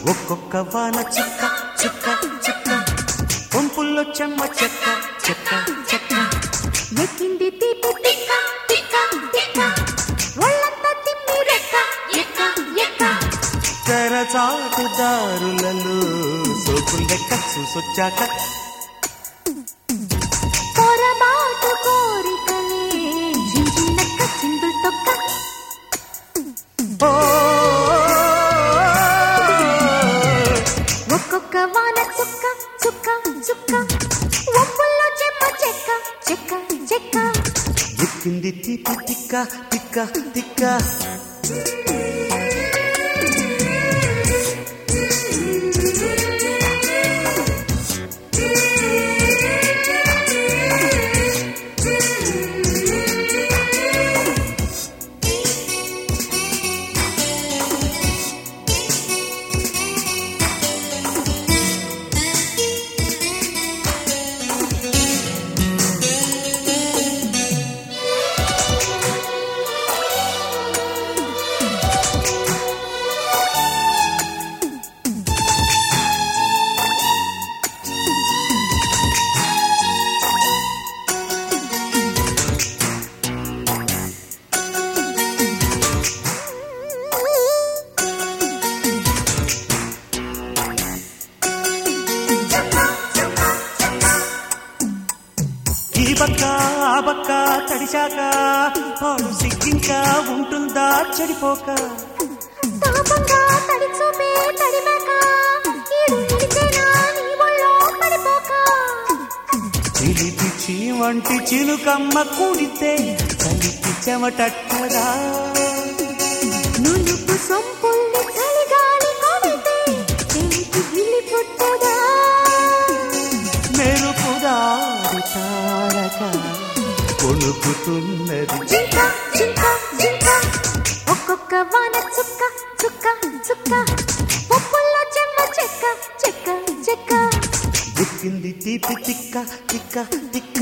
ఒక్కొక్క వాన చుక్క చుక్క చుక్క పంపుల్లో చెమ్మ చెక్క చెక్క చెక్క ఎక్కింది తీపి తిక్క తిక్క తిక్క ఒళ్ళంతా తిమ్మి రెక్క ఎక్క ఎక్క తెరచాటు దారులలో సోకులు లెక్క చూసొచ్చాక పొరబాటు కోరికలే జింజినక్క చిందులు తొక్క ఓ ఒక్కొక్క వాన చుక్క చుక్క చుక్క ఒప్పుల్లో చెమ్మ చెక్క చెక్క చెక్క ఎక్కింది తీపి తిక్క తిక్క తిక్క ఈ బక్క ఆ బక్క తడిశాక పాడు సిగ్గింకా ఉంటుందా చెడిపోక తాపంగా తడి చూపే తడిమాక ఈడు నిలిచేనా నీ ఒళ్ళో పడిపోక చిలిపి చీమంటి చిలుకమ్మ కూడితే కలిపి చెమటట్టదా నునుపు సొంపుల్ని చలిగాలి కొడితే చెలికి గిల్లి పుట్టదా మెరుపు దాడి తారక కొనుకుతున్నది జింక జింక జింక ఒక్కొక్క వాన చుక్క చుక్క చుక్క ఉప్పుల్లో చెమ్మ చెక్క చెక్క చెక్క దిక్కింది తీపి తిక్క తిక్క తిక్క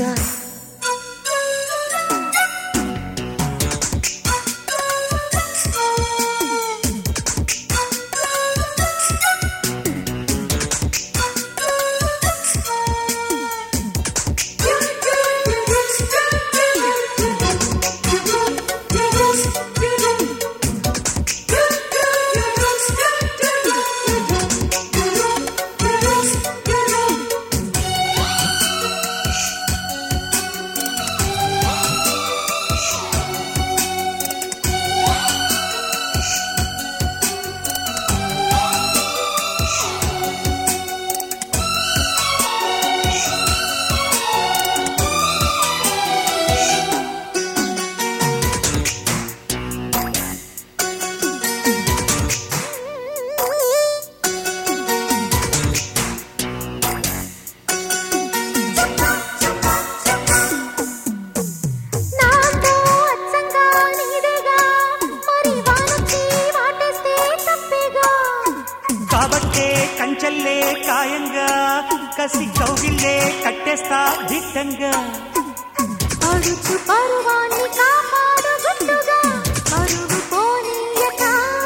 నాతో అచ్చంగా నీదేగా మరి వానొచ్చి వాటేస్తే తప్పేగా కాబట్టే కంచెల్లే కాయంగా కసి కౌగిల్లే కట్టేస్తా దిట్టంగా అడుచు పరువాన్ని కాపాడు గుట్టుగా పరుగు పోనీయక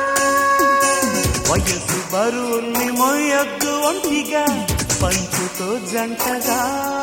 వయసు బరువుల్ని మొయ్యొద్దు ఒంటిగా పంచుతో జంటగా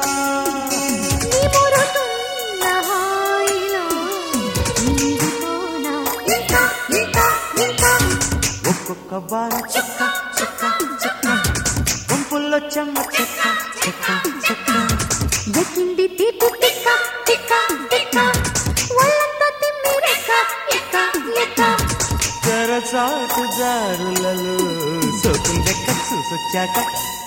నిమురుతున్న హాయిలో నిండిపోనా ఇంకా ఇంకా ఇంకా ఒక్కొక్క బాల చుక్క చుక్క చుక్క గుంపుల్లో చెమ్మ చెక్క చెక్క చెక్క దక్కింది తీపి తిక్క తిక్క తిక్క ఒళ్ళంతా తిమ్మి రెక్క ఎక్క ఎక్క తెరచాటు దారులలో సోకులు లెక్క చూసొచ్చాక